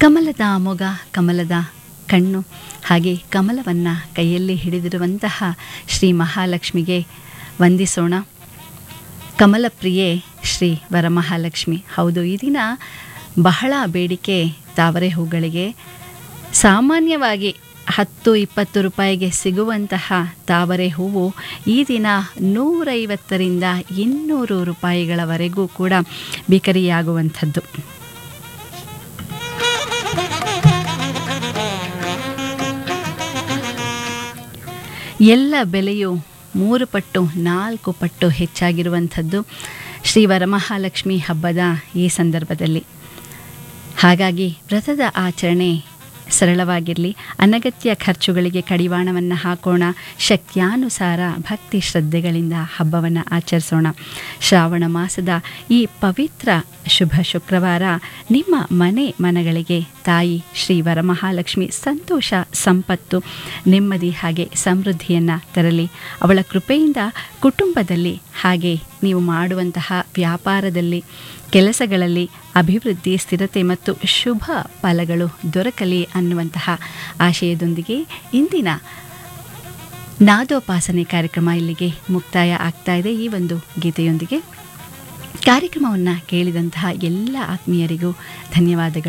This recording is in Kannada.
ಕಮಲದ ಮೊಗ ಕಮಲದ ಕಣ್ಣು ಹಾಗೆ ಕಮಲವನ್ನು ಕೈಯಲ್ಲಿ ಹಿಡಿದಿರುವಂತಹ ಶ್ರೀ ಮಹಾಲಕ್ಷ್ಮಿಗೆ ವಂದಿಸೋಣ ಕಮಲಪ್ರಿಯೆ ಶ್ರೀ ವರಮಹಾಲಕ್ಷ್ಮಿ ಹೌದು ಈ ದಿನ ಬಹಳ ಬೇಡಿಕೆ ತಾವರೆ ಹೂಗಳಿಗೆ ಸಾಮಾನ್ಯವಾಗಿ ಹತ್ತು ಇಪ್ಪತ್ತು ರೂಪಾಯಿಗೆ ಸಿಗುವಂತಹ ತಾವರೆ ಹೂವು ಈ ದಿನ ನೂರೈವತ್ತರಿಂದ ಇನ್ನೂರು ರೂಪಾಯಿಗಳವರೆಗೂ ಕೂಡ ಬಿಕರಿಯಾಗುವಂಥದ್ದು ಎಲ್ಲ ಬೆಲೆಯು ಮೂರು ಪಟ್ಟು ನಾಲ್ಕು ಪಟ್ಟು ಹೆಚ್ಚಾಗಿರುವಂಥದ್ದು ಶ್ರೀ ವರಮಹಾಲಕ್ಷ್ಮಿ ಹಬ್ಬದ ಈ ಸಂದರ್ಭದಲ್ಲಿ ಹಾಗಾಗಿ ವ್ರತದ ಆಚರಣೆ ಸರಳವಾಗಿರಲಿ ಅನಗತ್ಯ ಖರ್ಚುಗಳಿಗೆ ಕಡಿವಾಣವನ್ನು ಹಾಕೋಣ ಶಕ್ತ್ಯಾನುಸಾರ ಭಕ್ತಿ ಶ್ರದ್ಧೆಗಳಿಂದ ಹಬ್ಬವನ್ನು ಆಚರಿಸೋಣ ಶ್ರಾವಣ ಮಾಸದ ಈ ಪವಿತ್ರ ಶುಭ ಶುಕ್ರವಾರ ನಿಮ್ಮ ಮನೆ ಮನಗಳಿಗೆ ತಾಯಿ ಶ್ರೀ ವರಮಹಾಲಕ್ಷ್ಮಿ ಸಂತೋಷ ಸಂಪತ್ತು ನೆಮ್ಮದಿ ಹಾಗೆ ಸಮೃದ್ಧಿಯನ್ನು ತರಲಿ ಅವಳ ಕೃಪೆಯಿಂದ ಕುಟುಂಬದಲ್ಲಿ ಹಾಗೆ ನೀವು ಮಾಡುವಂತಹ ವ್ಯಾಪಾರದಲ್ಲಿ ಕೆಲಸಗಳಲ್ಲಿ ಅಭಿವೃದ್ಧಿ ಸ್ಥಿರತೆ ಮತ್ತು ಶುಭ ಫಲಗಳು ದೊರಕಲಿ ಅನ್ನುವಂತಹ ಆಶಯದೊಂದಿಗೆ ಇಂದಿನ ನಾದೋಪಾಸನೆ ಕಾರ್ಯಕ್ರಮ ಇಲ್ಲಿಗೆ ಮುಕ್ತಾಯ ಆಗ್ತಾ ಇದೆ ಈ ಒಂದು ಗೀತೆಯೊಂದಿಗೆ ಕಾರ್ಯಕ್ರಮವನ್ನು ಕೇಳಿದಂತಹ ಎಲ್ಲ ಆತ್ಮೀಯರಿಗೂ ಧನ್ಯವಾದಗಳು